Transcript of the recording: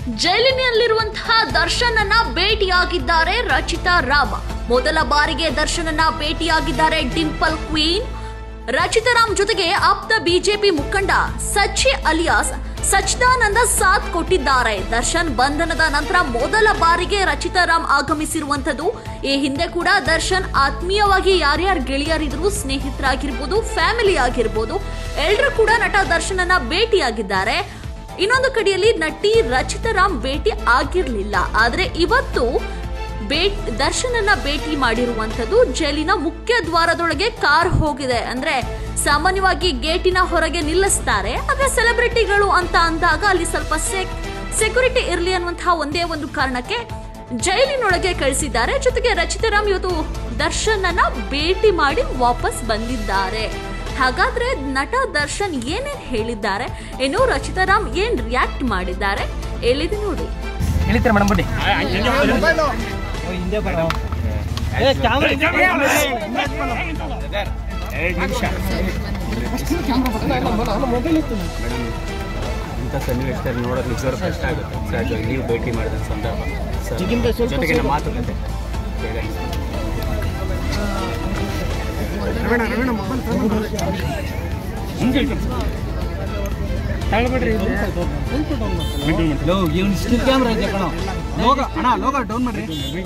ಜೈಲಿನಲ್ಲಿರುವಂತಹ ದರ್ಶನನ್ನ ಭೇಟಿಯಾಗಿದ್ದಾರೆ ರಚಿತಾ ರಾಮ್ ಮೊದಲ ಬಾರಿಗೆ ದರ್ಶನನ್ನ ಭೇಟಿಯಾಗಿದ್ದಾರೆ ಡಿಂಪಲ್ ಕ್ವೀನ್ ರಚಿತಾರಾಮ್ ಜೊತೆಗೆ ಆಪ್ತ ಬಿಜೆಪಿ ಮುಖಂಡ ಸಚ್ಚಿ ಅಲಿಯಾಸ್ ಸಚ್ಚಿದಾನಂದ ಸಾಥ್ ಕೊಟ್ಟಿದ್ದಾರೆ ದರ್ಶನ್ ಬಂಧನದ ನಂತರ ಮೊದಲ ಬಾರಿಗೆ ರಚಿತಾರಾಮ್ ಆಗಮಿಸಿರುವಂತದ್ದು ಈ ಹಿಂದೆ ಕೂಡ ದರ್ಶನ್ ಆತ್ಮೀಯವಾಗಿ ಯಾರ್ಯಾರು ಗೆಳೆಯರಿದ್ರು ಸ್ನೇಹಿತರಾಗಿರ್ಬೋದು ಫ್ಯಾಮಿಲಿ ಆಗಿರ್ಬೋದು ಎಲ್ಲರೂ ಕೂಡ ನಟ ದರ್ಶನನ್ನ ಭೇಟಿಯಾಗಿದ್ದಾರೆ ಇನ್ನೊಂದು ಕಡೆಯಲ್ಲಿ ನಟಿ ರಚಿತಾರಾಮ್ ಭೇಟಿ ಆಗಿರ್ಲಿಲ್ಲ ಆದ್ರೆ ಇವತ್ತು ಭೇಟ್ ದರ್ಶನನ್ನ ಭೇಟಿ ಮಾಡಿರುವಂತದ್ದು ಜೈಲಿನ ಮುಖ್ಯ ದ್ವಾರದೊಳಗೆ ಕಾರ್ ಹೋಗಿದೆ ಅಂದ್ರೆ ಸಾಮಾನ್ಯವಾಗಿ ಗೇಟಿನ ಹೊರಗೆ ನಿಲ್ಲಿಸ್ತಾರೆ ಆದ್ರೆ ಸೆಲೆಬ್ರಿಟಿಗಳು ಅಂತ ಅಂದಾಗ ಅಲ್ಲಿ ಸ್ವಲ್ಪ ಸೆಕ್ಯೂರಿಟಿ ಇರಲಿ ಅನ್ನುವಂತಹ ಒಂದೇ ಒಂದು ಕಾರಣಕ್ಕೆ ಜೈಲಿನೊಳಗೆ ಕಳಿಸಿದ್ದಾರೆ ಜೊತೆಗೆ ರಚಿತಾರಾಮ್ ಇವತ್ತು ದರ್ಶನನ್ನ ಭೇಟಿ ಮಾಡಿ ವಾಪಸ್ ಬಂದಿದ್ದಾರೆ ಹಾಗಾದ್ರೆ ನಟ ದರ್ಶನ್ ಏನೇನ್ ಹೇಳಿದ್ದಾರೆ ಇನ್ನು ರಚಿತಾರಾಮ್ ಏನ್ ರಿಯಾಕ್ಟ್ ಮಾಡಿದ್ದಾರೆ ಎಲ್ಲಿದೆ ನೋಡಿ ಇಳಿತೀರ ಮೇಡಮ್ ಬನ್ನಿ ಏ ಕ್ಯಾಮ್ರಾ ಇಂಥ ಸನ್ನಿವೇಶದಲ್ಲಿ ನೋಡೋದು ನಿಜವಾಗ್ಲೂ ಕಷ್ಟ ಆಗುತ್ತೆ ಸರ್ ನೀವು ಭೇಟಿ ಮಾಡಿದ ಸಂದರ್ಭ ಸರ್ ಜೊತೆಗೆ ನಮ್ಮ ಮಾತುಕತೆ ಬೇಗ ಲೋ ಇವ್ನು ಸ್ಟಿಲ್ ಕ್ಯಾಮ್ರಾ ಇದೆ ಕಣ ಲೋಗ ಅಣ್ಣ ಲೋಗ ಡೌನ್ ಮಾಡ್ರಿ